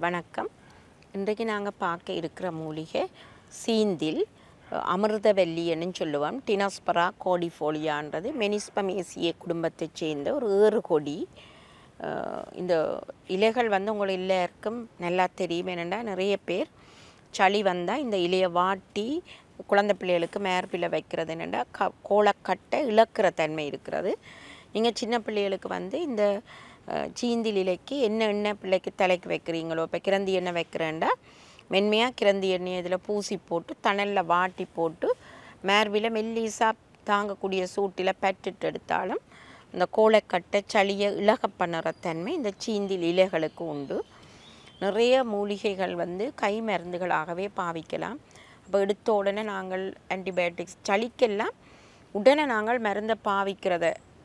வணக்கம் இன்றைக்கு நாங்கள் பார்க்க இருக்கிற மூலிகை சீந்தில் அஹ், அமிர்தவல்லின்னு சொல்லுவோம் டினாஸ்பரா கோடிஃபோலியான்றது மெனிஸ்பமேசிய குடும்பத்தைச் சேர்ந்த ஒரு ஏறு கொடி அஹ், இந்த இலைகள் வந்து உங்களுக்கு எல்லாருக்கும் நல்லா தெரியும் என்னென்னா நிறைய பேர் சளி வந்தால் இந்த இலையை வாட்டி குழந்தை பிள்ளைகளுக்கு மேற்பில் வைக்கிறது என்னென்னா க கோலக்கட்டை இழக்கிற தன்மை இருக்கிறது நீங்கள் சின்ன பிள்ளைகளுக்கு வந்து இந்த அஹ், சீந்தில் இலைக்கு என்ன எண்ணெய் பிள்ளைக்கு தலைக்கு வைக்கிறீங்களோ இப்போ கிரந்தி எண்ணெய் வைக்கிறேன்டா மென்மையாக கிரந்தி எண்ணெய் இதில் பூசி போட்டு தணலில் வாட்டி போட்டு மேர்பில் மெல்லிசாக தாங்கக்கூடிய சூட்டில் பட்டுட்டு எடுத்தாலும் இந்த கோலக்கட்டை சளியை இலக பண்ணுற தன்மை இந்த சீந்தில் இலைகளுக்கு உண்டு நிறைய மூலிகைகள் வந்து கை மருந்துகளாகவே பாவிக்கலாம் அப்போ எடுத்த உடனே நாங்கள் ஆன்டிபயோட்டிக்ஸ் சளிக்கெல்லாம் உடனே நாங்கள் மருந்தை பாவிக்கிறத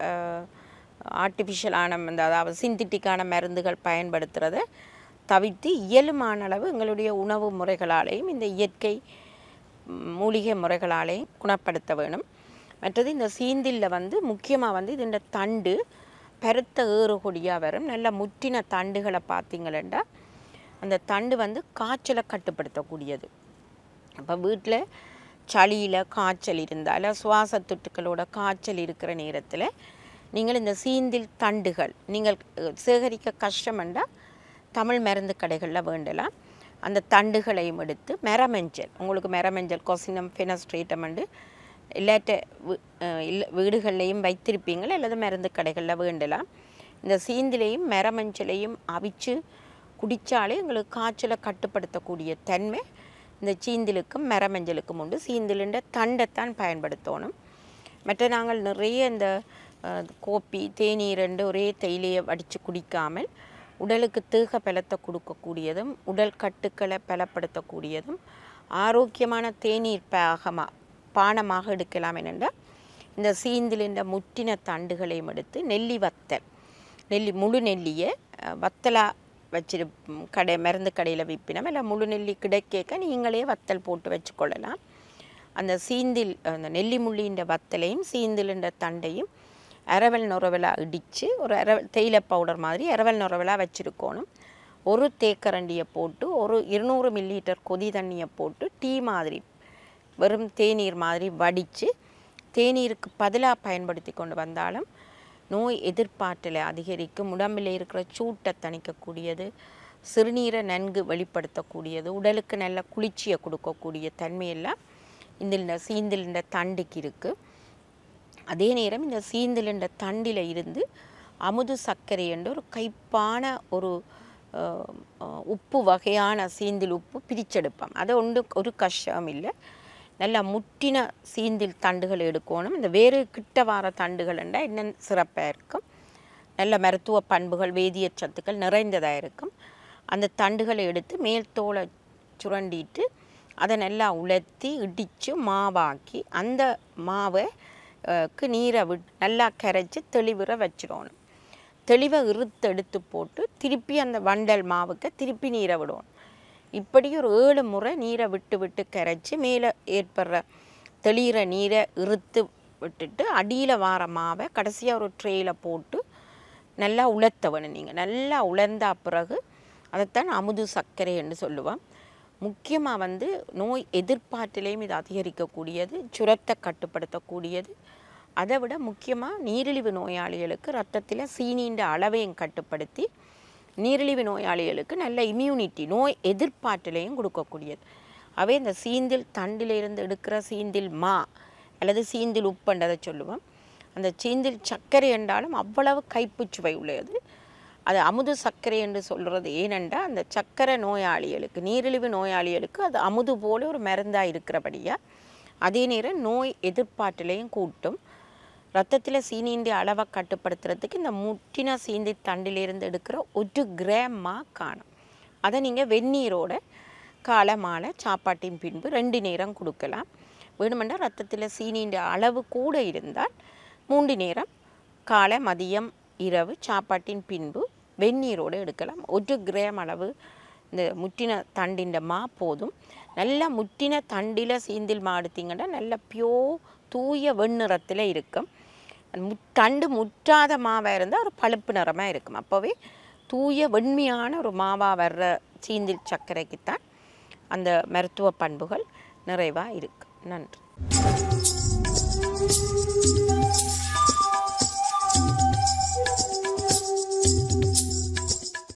ஆர்டிஃபிஷியலான அந்த அதாவது சிந்தட்டிக்கான மருந்துகள் பயன்படுத்துகிறத தவிர்த்து இயலுமான அளவு எங்களுடைய உணவு முறைகளாலேயும் இந்த இயற்கை ம், மூலிகை முறைகளாலேயும் குணப்படுத்த வேணும் மற்றது இந்த சீந்தில்ல வந்து முக்கியமாக வந்து இதுன்ற தண்டு பெருத்த ஏறுகொடியாக வரும் நல்ல முற்றின தண்டுகளை பார்த்தீங்களா அந்த தண்டு வந்து காய்ச்சலை கட்டுப்படுத்தக்கூடியது அப்போ வீட்டில் சளியில் காய்ச்சல் இருந்தால் சுவாச தொட்டுக்களோட காய்ச்சல் இருக்கிற நேரத்தில் நீங்கள் இந்த சீந்தில் தண்டுகள் நீங்கள் அஹ், சேகரிக்க கஷ்டமெண்டா தமிழ் மருந்து கடைகளில் வேண்டலாம் அந்த தண்டுகளையும் எடுத்து மெரமஞ்சள் உங்களுக்கு மெரமஞ்சள் கொசினம் ஃபெனஸ்ட்ரேட்டமண்டு இல்லாட்ட வீ- அஹ், இல்ல வீடுகள்லையும் வைத்திருப்பீங்கள் அல்லது மருந்து கடைகளில் வேண்டலாம் இந்த சீந்திலையும் மெரமஞ்சளையும் அவிச்சு குடித்தாலே எங்களுக்கு காய்ச்சலை கட்டுப்படுத்தக்கூடிய தன்மை இந்த சீந்திலுக்கும் மெரமஞ்சலுக்கும் உண்டு சீந்திலுன்ற தண்டைத்தான் பயன்படுத்தணும் மற்ற நாங்கள் நிறைய இந்த அஹ், கோப்பி தேநீரண்டு ஒரே தேயிலையை வடித்து குடிக்காமல் உடலுக்கு தீக பலத்தை கொடுக்கக்கூடியதும் உடல் கட்டுக்களை பலப்படுத்தக்கூடியதும் ஆரோக்கியமான தேநீர் பாகமாக பானமாக எடுக்கலாம் என்னென்றால் இந்த சீந்தில் இந்த முற்றின தண்டுகளையும் எடுத்து நெல்லி வத்தல் நெல்லி முழு நெல்லியை அஹ், வத்தலா வச்சிரு கடை மருந்து கடையில் விற்பினோம் இல்லை முழு நெல்லி கிடைக்க நீங்களே வத்தல் போட்டு வச்சுக்கொள்ளலாம் அந்த சீந்தில் அந்த நெல்லி முள்ளின்ற வத்தலையும் சீந்திலுன்ற தண்டையும் அரவல் நுரவலாக இடித்து ஒரு அரவல் தேயிலை பவுடர் மாதிரி அரவல் நுரவலாக வச்சுருக்கணும் ஒரு தேக்கரண்டியை போட்டு ஒரு இருநூறு மில்லிலிட்டர் கொதி தண்ணியை போட்டு டீ மாதிரி வெறும் தேநீர் மாதிரி வடித்து தேநீருக்கு பதிலாக பயன்படுத்தி கொண்டு வந்தாலும் நோய் எதிர்ப்பாற்றலை அதிகரிக்கும் உடம்பில் இருக்கிற சூட்டை தணிக்கக்கூடியது சிறுநீரை நன்கு வெளிப்படுத்தக்கூடியது உடலுக்கு நல்ல குளிர்ச்சியை கொடுக்கக்கூடிய தன்மையெல்லாம் இந்த சீந்தில் தண்டுக்கு இருக்குது அதே நேரம் இந்த சீந்திலின்ற தண்டில் இருந்து அமுது சர்க்கரை என்ற ஒரு கைப்பான ஒரு அஹ், அஹ், உப்பு வகையான சீந்தில் உப்பு பிரிச்செடுப்போம் அதை ஒன்று ஒரு கஷ்டம் இல்லை நல்லா முற்றின சீந்தில் தண்டுகள் எடுக்கணும் இந்த வேறு கிட்ட வார தண்டுகள் என்றால் இன்னும் சிறப்பாக இருக்கும் நல்ல மருத்துவ பண்புகள் வேதியியற் சத்துக்கள் நிறைந்ததாக இருக்கும் அந்த தண்டுகளை எடுத்து மேல் தோலை சுரண்டிட்டு அதை நல்லா உலர்த்தி இடித்து மாவாக்கி அந்த மாவை அஹ், க்கு நீரை விட் நல்லா கரைச்சி தெளிவுற வச்சிடணும் தெளிவை இறுத்து எடுத்து போட்டு திருப்பி அந்த வண்டல் மாவுக்கு திருப்பி நீரை விடணும் இப்படி ஒரு ஏழு முறை நீரை விட்டு விட்டு கரைச்சி மேலே ஏற்படுற தெளிகிற நீரை இறுத்து விட்டுட்டு அடியில் வார மாவை கடைசியாக ஒரு ட்ரேயில் போட்டு நல்லா உலர்த்த வேணும் நீங்கள் நல்லா உலர்ந்த பிறகு அதைத்தான் அமுது சர்க்கரை என்று சொல்லுவோம் முக்கியமாக வந்து நோய் எதிர்ப்பாற்றிலையும் இது அதிகரிக்கக்கூடியது சுரத்தை கட்டுப்படுத்தக்கூடியது அதை விட முக்கியமாக நீரிழிவு நோயாளிகளுக்கு ரத்தத்தில் சீனின்ற அளவையும் கட்டுப்படுத்தி நீரிழிவு நோயாளிகளுக்கு நல்ல இம்யூனிட்டி நோய் எதிர்ப்பாற்றலையும் கொடுக்கக்கூடியது அவை இந்த சீந்தில் தண்டிலிருந்து எடுக்கிற சீந்தில் மா அல்லது சீந்தில் உப்புன்றதை சொல்லுவோம் அந்த சீந்தில் சர்க்கரை என்றாலும் அவ்வளவு கைப்புச் சுவை உள்ளது அது அமுது சர்க்கரை என்று சொல்கிறது ஏனென்றால் அந்த சர்க்கரை நோயாளிகளுக்கு நீரிழிவு நோயாளிகளுக்கு அது அமுது போல ஒரு மருந்தாக இருக்கிறபடியா அதே நேரம் நோய் எதிர்ப்பாற்றலையும் கூட்டும் ரத்தத்தில் சீனியின் அளவை கட்டுப்படுத்துறதுக்கு இந்த முற்றின சீந்தி தண்டிலிருந்து எடுக்கிற ஒரு கிராமா காணும் அதை நீங்கள் வெந்நீரோட காலை மாலை சாப்பாட்டின் பின்பு ரெண்டு நேரம் கொடுக்கலாம் வேணுமெண்டா ரத்தத்தில் சீனியின் அளவு கூட இருந்தால் மூன்று நேரம் காலை மதியம் இரவு சாப்பாட்டின் பின்பு வெந்நீரோடு எடுக்கலாம் ஒரு கிராம் அளவு இந்த முற்றின தண்டின் மா போதும் நல்லா முற்றின தண்டில் சீந்தில் மா எடுத்தீங்கன்னா நல்ல பியோ தூய வெண்ணிறத்தில் இருக்கும் மு தண்டு முற்றாத மாவாக இருந்தால் ஒரு பழுப்பு நிறமாக இருக்கும் அப்போவே தூய வெண்மையான ஒரு மாவாக வர்ற சீந்தில் சர்க்கரைக்குத்தான் அந்த மருத்துவ பண்புகள் நிறைவாக இருக்கு நன்றி